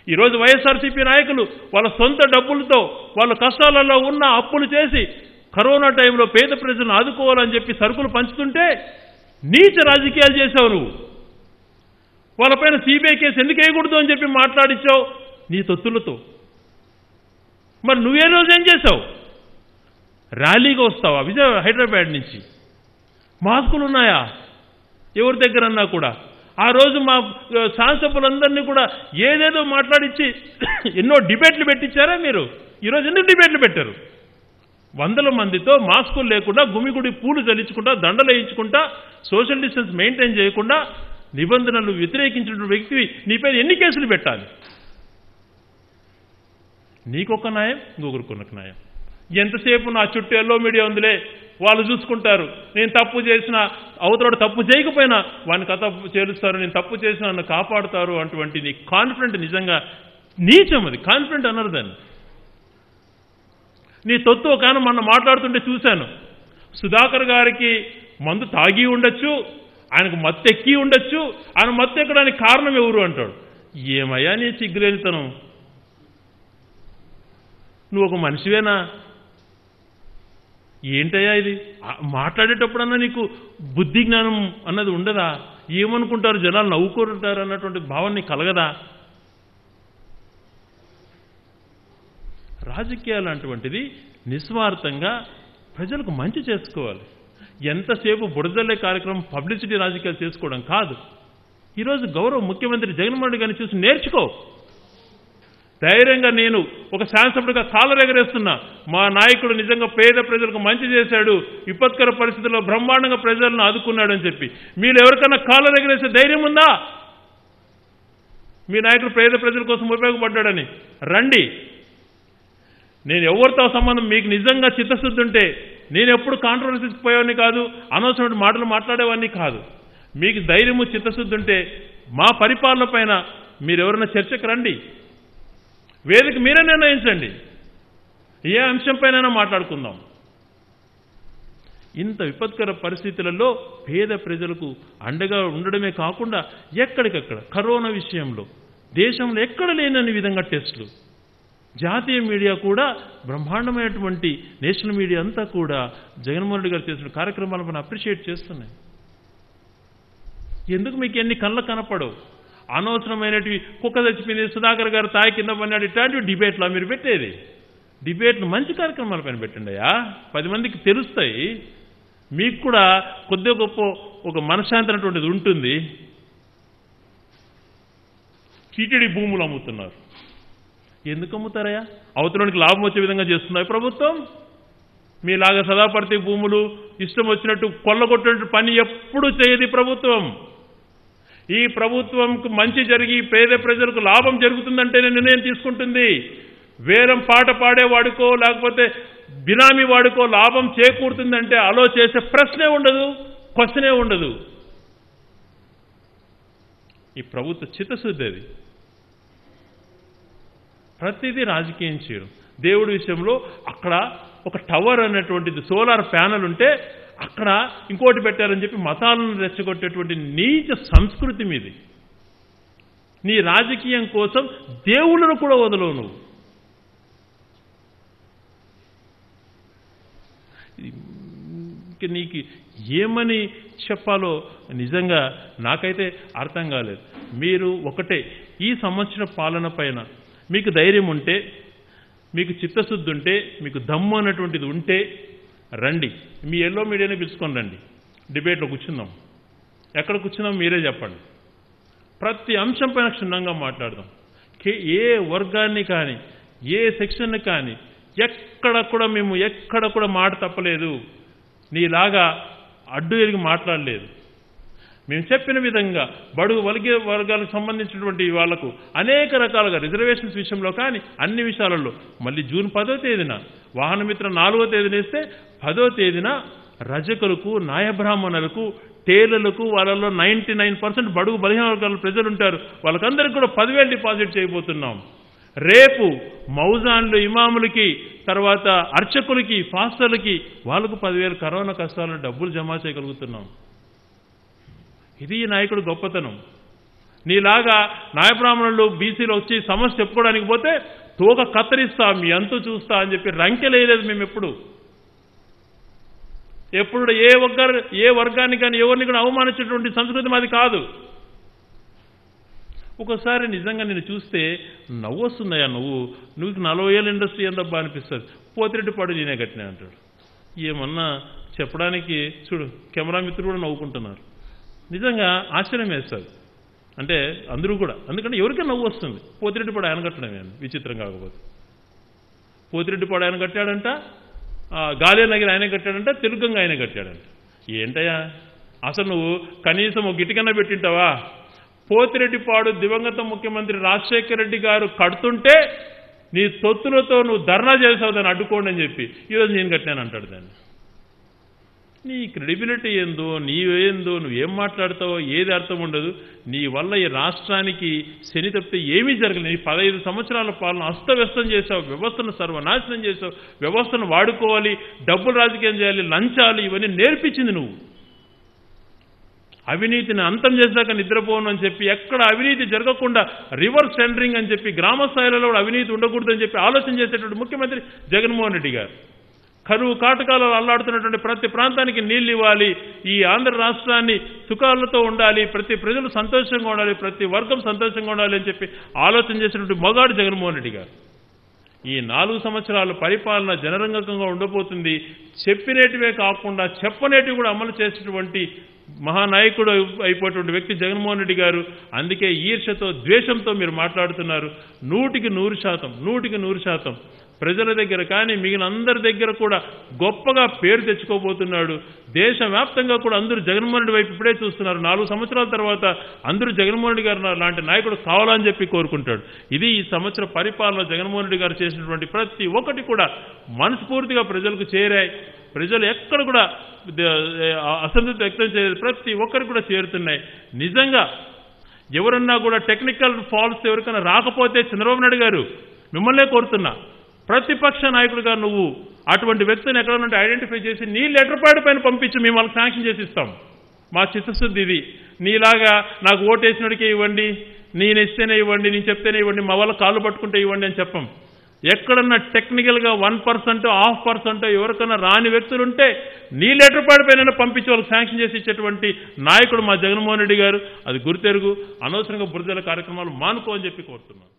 ఈరోజు వైఎస్ఆర్సీపీ నాయకులు వాళ్ళ సొంత డబ్బులతో వాళ్ళ కష్టాలలో ఉన్న అప్పులు చేసి కరోనా టైంలో పేద ప్రజలను ఆదుకోవాలని చెప్పి సరుకులు పంచుతుంటే నీచ రాజకీయాలు చేశావు నువ్వు వాళ్ళపైన సిబిఐ కేసు ఎందుకు వేయకూడదు అని చెప్పి మాట్లాడించావు నీ తొత్తులతో మరి నువ్వే రోజు ఏం చేశావు ర్యాలీగా వస్తావా విజయ హైదరాబాద్ నుంచి మాస్కులు ఉన్నాయా ఎవరి దగ్గరన్నా కూడా ఆ రోజు మా ఆ, శాసనసభ్యులందరినీ కూడా ఏదేదో మాట్లాడించి ఎన్నో డిబేట్లు పెట్టించారా మీరు ఈరోజు ఎందుకు డిబేట్లు పెట్టారు వందల మందితో మాస్కులు లేకుండా గుమిగుడి పూలు చలించుకుంటా దండలు వేయించుకుంటా సోషల్ డిస్టెన్స్ మెయింటైన్ చేయకుండా నిబంధనలు వ్యతిరేకించిన వ్యక్తివి నీపై ఎన్ని కేసులు పెట్టాలి నీకొక న్యాయం ఇంకొకరికొక న్యాయం ఎంతసేపు నా చుట్టూ ఎల్లో మీడియా ఉందిలే వాళ్ళు చూసుకుంటారు నేను తప్పు చేసిన అవతల తప్పు చేయకపోయినా వాడిని కథ చేరుస్తారు నేను తప్పు చేసిన నన్ను కాపాడుతారు అటువంటి నీ కాన్ఫిడెంట్ నిజంగా నీచం అది కాన్ఫిడెంట్ అన్నారు దాన్ని నీ తొత్తు ఒక ఆయన మొన్న మాట్లాడుతుంటే చూశాను సుధాకర్ గారికి మందు తాగి ఉండొచ్చు ఆయనకు మత్తు ఎక్కి ఉండొచ్చు ఆయన మత్తు ఎక్కడానికి కారణం ఎవరు అంటాడు ఏమయ్యా నీ సిగ్గులేనితనం నువ్వు ఒక మనిషివేనా ఏంటయ్యా ఇది ఆ, మాట్లాడేటప్పుడన్నా నీకు బుద్ధి జ్ఞానం అన్నది ఉండదా ఏమనుకుంటారు జనాలు నవ్వుకుంటారు అన్నటువంటి భావన నీకు కలగదా రాజకీయాలు అటువంటిది నిస్వార్థంగా ప్రజలకు మంచి చేసుకోవాలి ఎంతసేపు బురదల్లే కార్యక్రమం పబ్లిసిటీ రాజకీయాలు చేసుకోవడం కాదు ఈరోజు గౌరవ ముఖ్యమంత్రి జగన్మోహన్ రెడ్డి గారిని చూసి నేర్చుకో ధైర్యంగా నేను ఒక శాసనసభ్యుడిగా కాలర్ ఎగరేస్తున్నా మా నాయకుడు నిజంగా పేద ప్రజలకు మంచి చేశాడు విపత్కర పరిస్థితుల్లో బ్రహ్మాండంగా ప్రజలను ఆదుకున్నాడని చెప్పి మీరు ఎవరికన్నా కాలర్ ఎగరేసే ధైర్యం ఉందా మీ నాయకుడు పేద ప్రజల కోసం ఉపయోగపడ్డాడని రండి నేను ఎవరితో సంబంధం మీకు నిజంగా చిత్తశుద్ధి ఉంటే నేను ఎప్పుడు కాంట్రవర్సీకి పోయేవాడిని కాదు అనవసరమైన మాటలు మాట్లాడేవాడిని కాదు మీకు ధైర్యము చిత్తశుద్ధి ఉంటే మా పరిపాలన పైన మీరు ఎవరైనా చర్చకు రండి వేదిక మీరే నిర్ణయించండి ఏ అంశంపైనైనా మాట్లాడుకుందాం ఇంత విపత్కర పరిస్థితులలో పేద ప్రజలకు అండగా ఉండడమే కాకుండా ఎక్కడికక్కడ కరోనా విషయంలో దేశంలో ఎక్కడ లేనని విధంగా టెస్టులు జాతీయ మీడియా కూడా బ్రహ్మాండమైనటువంటి నేషనల్ మీడియా అంతా కూడా జగన్మోహన్ రెడ్డి గారు చేసిన కార్యక్రమాలను మనం అప్రిషియేట్ చేస్తున్నాయి ఎందుకు మీకు ఎన్ని కళ్ళకు కనపడవు అనవసరమైనటివి కుక్క చచ్చిపోయింది సుధాకర్ గారు తాయి కింద పడినాడు ఇట్లాంటివి డిబేట్లో మీరు పెట్టేది డిబేట్లు మంచి కార్యక్రమాలపైన పెట్టండి అయ్యా పది మందికి తెలుస్తాయి మీకు కూడా కొద్దిగా గొప్ప ఒక మనశ్శాంతి అనేటువంటిది ఉంటుంది టీటీడీ భూములు అమ్ముతున్నారు ఎందుకు అమ్ముతారయ్యా అవతలానికి లాభం వచ్చే విధంగా చేస్తున్నాయి ప్రభుత్వం మీలాగా సదాపర్తి భూములు ఇష్టం వచ్చినట్టు కొల్లగొట్టినట్టు పని ఎప్పుడు చేయదు ఈ ప్రభుత్వం ఈ ప్రభుత్వంకు మంచి జరిగి పేద ప్రజలకు లాభం జరుగుతుందంటేనే నిర్ణయం తీసుకుంటుంది వేలం పాట పాడేవాడికో లేకపోతే బినామీ వాడికో లాభం చేకూరుతుందంటే అలో చేసే ప్రశ్నే ఉండదు క్వశ్చనే ఉండదు ఈ ప్రభుత్వ చిత్తశుద్ధి అది ప్రతిదీ రాజకీయం చేయడం దేవుడి విషయంలో అక్కడ ఒక టవర్ అనేటువంటిది సోలార్ ప్యానల్ ఉంటే అక్కడ ఇంకోటి పెట్టారని చెప్పి మతాలను రెచ్చగొట్టేటువంటి నీచ సంస్కృతి మీది నీ రాజకీయం కోసం దేవుళ్ళను కూడా వదలవు నువ్వు ఇంక నీకు ఏమని చెప్పాలో నిజంగా నాకైతే అర్థం కాలేదు మీరు ఒకటే ఈ సంవత్సర పాలన పైన మీకు ధైర్యం ఉంటే మీకు చిత్తశుద్ధి ఉంటే మీకు దమ్ము అన్నటువంటిది ఉంటే రండి మీ ఎల్లో మీడియాని పిలుచుకొని రండి డిబేట్లో కూర్చుందాం ఎక్కడ కూర్చుందాం మీరే చెప్పండి ప్రతి అంశం పైన క్షుణ్ణంగా మాట్లాడదాం కే- ఏ వర్గాన్ని కానీ ఏ సెక్షన్ని కానీ ఎక్కడ కూడా మేము ఎక్కడ కూడా మాట తప్పలేదు నీలాగా అడ్డు ఎరిగి మాట్లాడలేదు మేము చెప్పిన విధంగా బడుగు వర్గ వర్గాలకు సంబంధించినటువంటి వాళ్ళకు అనేక రకాలుగా రిజర్వేషన్స్ విషయంలో కానీ అన్ని విషయాలలో మళ్ళీ జూన్ పదో తేదీన వాహనమిత్ర నాలుగో తేదీన వేస్తే పదో తేదీన రజకులకు నాయబ్రాహ్మణులకు టేలర్లకు వాళ్ళలో నైంటీ నైన్ పర్సెంట్ బడుగు బలహీన వర్గాల ప్రజలు ఉంటారు వాళ్ళకందరికీ కూడా పదివేలు డిపాజిట్ చేయబోతున్నాం రేపు మౌజాన్లు ఇమాములకి తర్వాత అర్చకులకి ఫాస్టర్లకి వాళ్ళకు పదివేలు కరోనా కష్టాలను డబ్బులు జమ చేయగలుగుతున్నాం ఇది ఈ నాయకుడు గొప్పతనం నీలాగా నాయబ్రాహ్మణులు బీసీలు వచ్చి సమస్య చెప్పుకోవడానికి పోతే తోక కత్తిరిస్తా మీ అంతు చూస్తా అని చెప్పి రంకెలేయలేదు మేము ఎప్పుడు ఎప్పుడు ఏ ఒక్కరు ఏ వర్గాన్ని కానీ ఎవరిని కూడా అవమానించేటువంటి సంస్కృతి మాది కాదు ఒకసారి నిజంగా నేను చూస్తే నవ్వు వస్తుందయ్యా నువ్వు నువ్వు నలభై ఏళ్ళ ఇండస్ట్రీ ఎంతబ్బా అనిపిస్తుంది పోతిరెడ్డిపాడు నేనే కట్టినా అంటాడు ఏమన్నా చెప్పడానికి చూడు కెమెరా మిత్రులు కూడా నవ్వుకుంటున్నారు నిజంగా ఆశ్చర్యం వేస్తుంది అంటే అందరూ కూడా ఎందుకంటే ఎవరికైనా నవ్వు వస్తుంది పోతిరెడ్డిపాడు ఆయన కట్టడమే అని విచిత్రం కాకపోతే పోతిరెడ్డిపాడు ఆయన కట్టాడంట ఆ, గాలి నగిరి ఆయన కట్టాడంట తెలుగంగా ఆయన కట్టాడంట ఏంటయ్యా అసలు నువ్వు కనీసం ఒక ఇటుకన్నా పెట్టింటావా పోతిరెడ్డిపాడు దివంగత ముఖ్యమంత్రి రాజశేఖర రెడ్డి గారు కడుతుంటే నీ తొత్తులతో నువ్వు ధర్నా చేసావు దాన్ని అడ్డుకోండి అని చెప్పి ఈరోజు నేను కట్టాను అంటాడు దాన్ని నీ క్రెడిబిలిటీ ఏందో నీవేందో నువ్వేం మాట్లాడతావో ఏది అర్థం ఉండదు నీ వల్ల ఈ రాష్ట్రానికి శని తప్పితే ఏమీ జరగలేదు నీ పదహైదు సంవత్సరాల పాలన అస్తవ్యస్తం చేసావు వ్యవస్థను సర్వనాశనం చేసావు వ్యవస్థను వాడుకోవాలి డబ్బులు రాజకీయం చేయాలి లంచాలు ఇవన్నీ నేర్పించింది నువ్వు అవినీతిని అంతం చేశాక నిద్రపోను అని చెప్పి ఎక్కడ అవినీతి జరగకుండా రివర్స్ టెండరింగ్ అని చెప్పి గ్రామ స్థాయిలో కూడా అవినీతి ఉండకూడదని చెప్పి ఆలోచన చేసేటువంటి ముఖ్యమంత్రి జగన్మోహన్ రెడ్డి గారు కరువు కాటకాలలో అల్లాడుతున్నటువంటి ప్రతి ప్రాంతానికి నీళ్లు ఇవ్వాలి ఈ ఆంధ్ర రాష్ట్రాన్ని సుఖాలతో ఉండాలి ప్రతి ప్రజలు సంతోషంగా ఉండాలి ప్రతి వర్గం సంతోషంగా ఉండాలి అని చెప్పి ఆలోచన చేసినటువంటి మొగాడు జగన్మోహన్ రెడ్డి గారు ఈ నాలుగు సంవత్సరాల పరిపాలన జనరంగకంగా ఉండబోతుంది చెప్పినేటివే కాకుండా చెప్పనేటివి కూడా అమలు చేసేటువంటి మహానాయకుడు అయిపోయేటువంటి వ్యక్తి జగన్మోహన్ రెడ్డి గారు అందుకే ఈర్షతో ద్వేషంతో మీరు మాట్లాడుతున్నారు నూటికి నూరు శాతం నూటికి నూరు శాతం ప్రజల దగ్గర కానీ మిగిలిన అందరి దగ్గర కూడా గొప్పగా పేరు తెచ్చుకోబోతున్నాడు దేశవ్యాప్తంగా కూడా అందరూ జగన్మోహన్ రెడ్డి వైపు ఇప్పుడే చూస్తున్నారు నాలుగు సంవత్సరాల తర్వాత అందరూ జగన్మోహన్ రెడ్డి గారు లాంటి నాయకుడు కావాలని చెప్పి కోరుకుంటాడు ఇది ఈ సంవత్సర పరిపాలన జగన్మోహన్ రెడ్డి గారు చేసినటువంటి ప్రతి ఒక్కటి కూడా మనస్ఫూర్తిగా ప్రజలకు చేరాయి ప్రజలు ఎక్కడ కూడా ద- అసంతృప్తి వ్యక్తం చేయలేదు ప్రతి ఒక్కరికి కూడా చేరుతున్నాయి నిజంగా ఎవరన్నా కూడా టెక్నికల్ ఫాల్స్ ఎవరికైనా రాకపోతే చంద్రబాబు నాయుడు గారు మిమ్మల్నే కోరుతున్నా ప్రతిపక్ష నాయకుడిగా నువ్వు అటువంటి వ్యక్తిని ఎక్కడన్నా ఐడెంటిఫై చేసి నీ లెటర్ ప్యాడ్ పైన పంపించి మేము వాళ్ళకి శాంక్షన్ చేసి ఇస్తాం మా చిత్తశుద్ధి ఇది నీలాగా నాకు ఓటేసినడికే ఇవ్వండి నేను ఇస్తేనే ఇవ్వండి నేను చెప్తేనే ఇవ్వండి మా వాళ్ళ కాళ్ళు పట్టుకుంటే ఇవ్వండి అని చెప్పం ఎక్కడన్నా టెక్నికల్గా వన్ పర్సెంట్ హాఫ్ పర్సెంట్ ఎవరికైనా రాని వ్యక్తులు ఉంటే నీ లెటర్ ప్యాడ్ పైన పంపించి వాళ్ళకి శాంక్షన్ చేసి ఇచ్చేటువంటి నాయకుడు మా జగన్మోహన్ రెడ్డి గారు అది గుర్తెరుగు అనవసరంగా బురదల కార్యక్రమాలు మానుకో అని చెప్పి కోరుతున్నాను